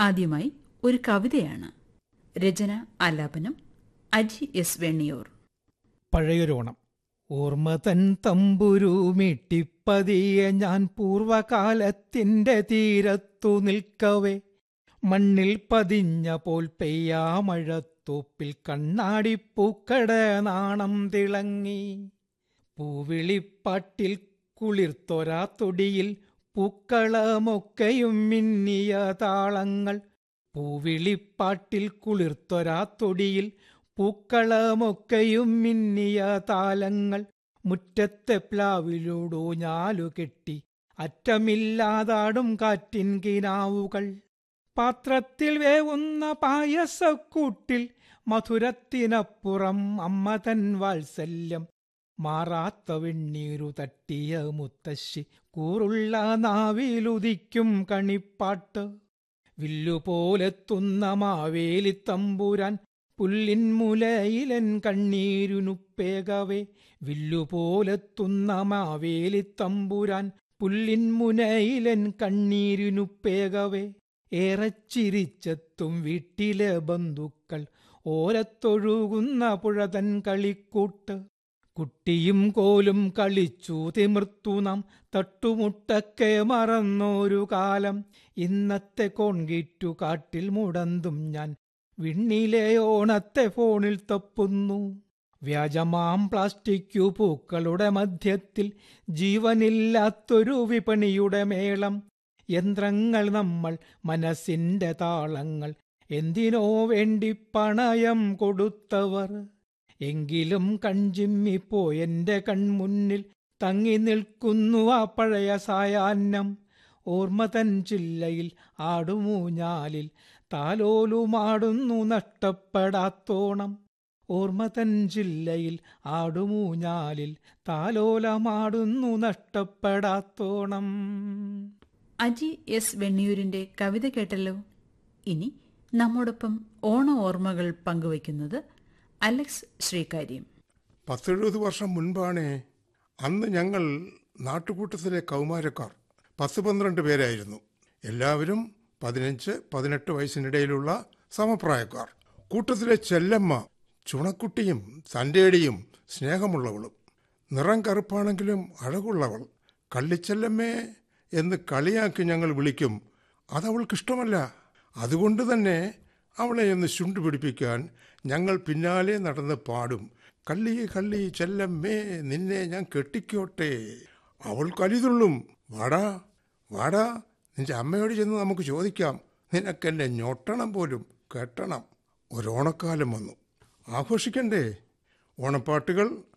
ആദ്യമായി ഒരു കവിതയാണ് രചന ആലാപനം അജി എസ് വെണ്ണിയൂർ പഴയൊരോണം ഓർമ്മ തൻ തമ്പുരു മീട്ടിപ്പതിയെ ഞാൻ പൂർവകാലത്തിന്റെ തീരത്തു നിൽക്കവേ മണ്ണിൽ പതിഞ്ഞ പോൽ പെയ്യാ മഴത്തോപ്പിൽ കണ്ണാടിപ്പൂക്കട നാണം തിളങ്ങി പൂവിളിപ്പാട്ടിൽ കുളിർത്തൊരാ തൊടിയിൽ പൂക്കളമൊക്കെയും മിന്നിയ താളങ്ങൾ പൂവിളിപ്പാട്ടിൽ കുളിർത്തൊരാ തൊടിയിൽ പൂക്കളമൊക്കെയും മിന്നിയ താലങ്ങൾ മുറ്റത്തെ പ്ലാവിലൂടോ ഞാലു കെട്ടി അറ്റമില്ലാതാടും കാറ്റിൻ കിനാവുകൾ പാത്രത്തിൽ വേവുന്ന പായസക്കൂട്ടിൽ മധുരത്തിനപ്പുറം അമ്മ തൻ വാത്സല്യം മാറാത്ത വെണ്ണീരു തട്ടിയ മുത്തശ്ശി കൂറുള്ള നാവിലുദിക്കും കണിപ്പാട്ട് വില്ലുപോലെത്തുന്ന മാവേലി തമ്പുരാൻ പുല്ലിൻ മുലയിലൻ കണ്ണീരുനുപ്പേകവേ വില്ലുപോലെത്തുന്ന മാവേലി തമ്പുരാൻ പുല്ലിൻ മുനയിലൻ കണ്ണീരിനുപ്പേകവേ ഏറെ ചിരിച്ചെത്തും വീട്ടിലെ ബന്ധുക്കൾ ഓരത്തൊഴുകുന്ന പുഴതൻ കളിക്കൂട്ട് കുട്ടിയും കോലും കളിച്ചു തിമിർത്തു നാം തട്ടുമുട്ടക്കെ മറന്നൊരു കാലം ഇന്നത്തെ കോൺകീറ്റു കാട്ടിൽ മുടന്തും ഞാൻ വിണ്ണിലെ ഓണത്തെ ഫോണിൽ തപ്പുന്നു വ്യാജമാം പ്ലാസ്റ്റിക്കു പൂക്കളുടെ മധ്യത്തിൽ ജീവനില്ലാത്തൊരു വിപണിയുടെ മേളം യന്ത്രങ്ങൾ നമ്മൾ മനസ്സിന്റെ താളങ്ങൾ എന്തിനോ വേണ്ടി പണയം കൊടുത്തവർ എങ്കിലും കൺചിമ്മിപ്പോയെന്റെ കൺമുന്നിൽ തങ്ങി നിൽക്കുന്നു ആ പഴയ സായാഹ്നം ഓർമ്മ തൻ ചില്ലയിൽ ആടുമൂഞ്ഞാലിൽ താലോലുമാടുന്നു നഷ്ടപ്പെടാത്തോണം ഓർമ്മ തൻ ജില്ലയിൽ ആടുമൂഞ്ഞാലിൽ താലോലമാടുന്നു നഷ്ടപ്പെടാത്തോണം അജി എസ് വെണ്ണിയൂരിന്റെ കവിത കേട്ടല്ലോ ഇനി നമ്മോടൊപ്പം ഓണ ഓർമ്മകൾ പങ്കുവയ്ക്കുന്നത് അലക്സ് ശ്രീകാര്യം പത്തെഴുപത് വർഷം മുൻപാണേ അന്ന് ഞങ്ങൾ നാട്ടുകൂട്ടത്തിലെ കൗമാരക്കാർ പത്ത് പന്ത്രണ്ട് പേരായിരുന്നു എല്ലാവരും പതിനഞ്ച് പതിനെട്ട് വയസ്സിനിടയിലുള്ള സമപ്രായക്കാർ കൂട്ടത്തിലെ ചെല്ലമ്മ ചുണക്കുട്ടിയും തൻ്റെടിയും സ്നേഹമുള്ളവളും നിറം കറുപ്പാണെങ്കിലും അഴകുള്ളവൾ കള്ളിച്ചെല്ലമ്മേ എന്ന് കളിയാക്കി ഞങ്ങൾ വിളിക്കും അതവൾക്കിഷ്ടമല്ല അതുകൊണ്ട് തന്നെ അവളെ ഒന്ന് ചുണ്ടുപിടിപ്പിക്കാൻ ഞങ്ങൾ പിന്നാലെ നടന്ന് പാടും കള്ളി കള്ളി ചെല്ലമ്മേ നിന്നെ ഞാൻ കെട്ടിക്കോട്ടെ അവൾ കലിതുള്ളും വാടാ വാടാ നിന്റെ അമ്മയോട് ചെന്ന് നമുക്ക് ചോദിക്കാം നിനക്കെന്നെ ഞൊട്ടണം പോലും കെട്ടണം ഒരോണക്കാലം വന്നു ആഘോഷിക്കണ്ടേ ഓണപ്പാട്ടുകൾ